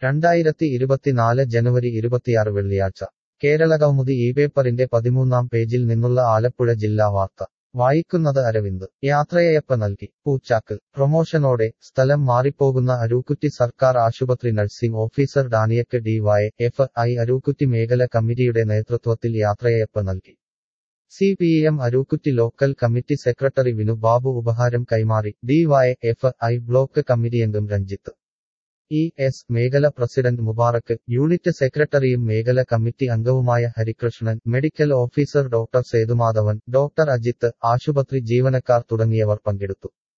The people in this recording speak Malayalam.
രണ്ടായിരത്തി ഇരുപത്തിനാല് ജനുവരി ഇരുപത്തിയാറ് വെള്ളിയാഴ്ച കേരളകൗമുദി ഈ പേപ്പറിന്റെ പതിമൂന്നാം പേജിൽ നിന്നുള്ള ആലപ്പുഴ ജില്ലാ വാർത്ത വായിക്കുന്നത് അരവിന്ദ് യാത്രയയപ്പ നൽകി പൂച്ചാക്കൽ പ്രൊമോഷനോടെ സ്ഥലം മാറിപ്പോകുന്ന അരൂക്കുറ്റി സർക്കാർ ആശുപത്രി നഴ്സിംഗ് ഓഫീസർ ഡാനിയക്ക് D Y F I Arookutty മേഖല കമ്മിറ്റിയുടെ നേതൃത്വത്തിൽ യാത്രയയപ്പ നൽകി C P M Arookutty local committee secretary Vinu Babu ഉപഹാരം കൈമാറി D Y F I block കമ്മിറ്റിയംഗം രഞ്ജിത്ത് ഇ എസ് മേഖല പ്രസിഡന്റ് മുബാറക്ക് യൂണിറ്റ് സെക്രട്ടറിയും മേഖല കമ്മിറ്റി അംഗവുമായ Harikrishnan medical officer doctor Sethumadhavan doctor Ajith ആശുപത്രി ജീവനക്കാർ തുടങ്ങിയവർ പങ്കെടുത്തു